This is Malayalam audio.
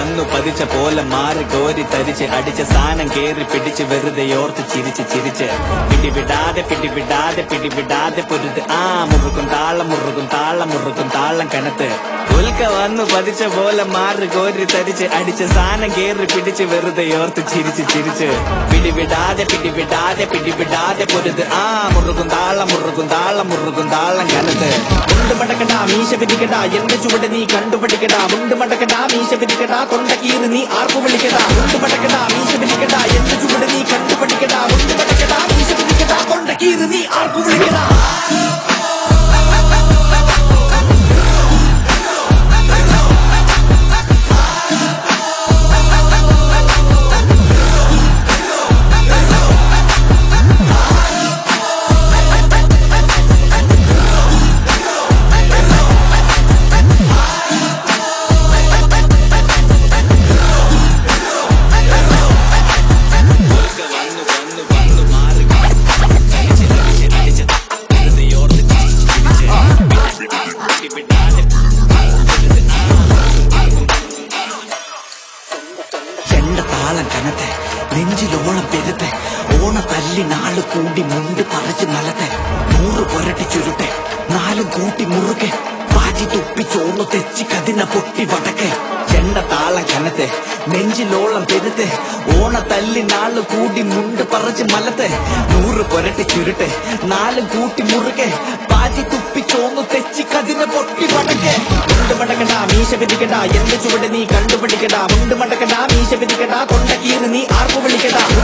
വന്നു പതിച്ച പോലെ മാറി കോരി തരിച്ച് അടിച്ച സാനം കേറി പിടിച്ച് വെറുതെ ഓർത്ത് ചിരിച്ച് ചിരിച്ച് പിടിവിടാതെ പിടിവിടാതെ പിടിവിടാതെ പൊരുത് ആ മുറുകും താളം മുറുകും താളം മുറുകും താളം കനത്ത് ഉൽക്ക വന്നു പതിച്ച പോലെ മാറി കോരി തരിച്ച് അടിച്ച സാനം കേറി പിടിച്ച് വെറുതെ ഓർത്ത് ചിരിച്ച് ചിരിച്ച് പിടിവിടാതെ പിടിവിടാതെ പിടിവിടാതെ പൊരുത് ആ മുറുകും താളം മുറുകും താളം മുറുകും താളം കനത്ത് മുണ്ട് മടക്കടാ മീശ പിരിക്കടാ എന്റെ ചുവട് നീ കണ്ടുപിടിക്കടാ മുണ്ട് മടക്കടാ മീശ പിരിക്കടാ തൊണ്ട കീറി നീ ആർക്കു വിളിക്കടാ മുണ്ട് മടക്കടാ മീശ പിരിക്കടാ എന്റെ ചുവട് നീ കണ്ടുപിടിക്കടാ മുണ്ട് മടക്കടാ മീശ പിരിക്കടാ തൊണ്ട കീറി നീ ആർക്കു വിളിക്കടാ ചെണ്ട താളം കനത്തെ നെഞ്ചിലോളം പെരുത്തെ ഓണ തല്ലി നാള് കൂടി മുണ്ട് പറിച്ച് നലത്തെ നൂറ് പുരട്ടി ചുരുട്ടെ നാലും കൂട്ടി മുറുകെ പാറ്റി തുപ്പി ചോർന്നു തെച്ചി കതിന പൊട്ടി വടക്കെ ചെണ്ട താളം കനത്തെ നെഞ്ചിലോളം പെരുത്തെ ഓണ തല്ലി നാള് കൂടി മുണ്ട് പറിച്ച് മലത്തെ നൂറ് പുരട്ടി ചുരുട്ടെ നാലും കൂട്ടി മുറുകെ പാറ്റി തുപ്പി ചോർന്നു തെച്ചി കതിന പൊട്ടി വടക്കെ മുണ്ട് മടക്കടാ മീശ പിരിക്കടാ എന്റെ ചുവട് നീ കണ്ടുപിടിക്കടാ മുണ്ട് മടക്കടാ മീശ പിരിക്കടാ തൊണ്ട കീറി നീ ആർക്കു വിളിക്കടാ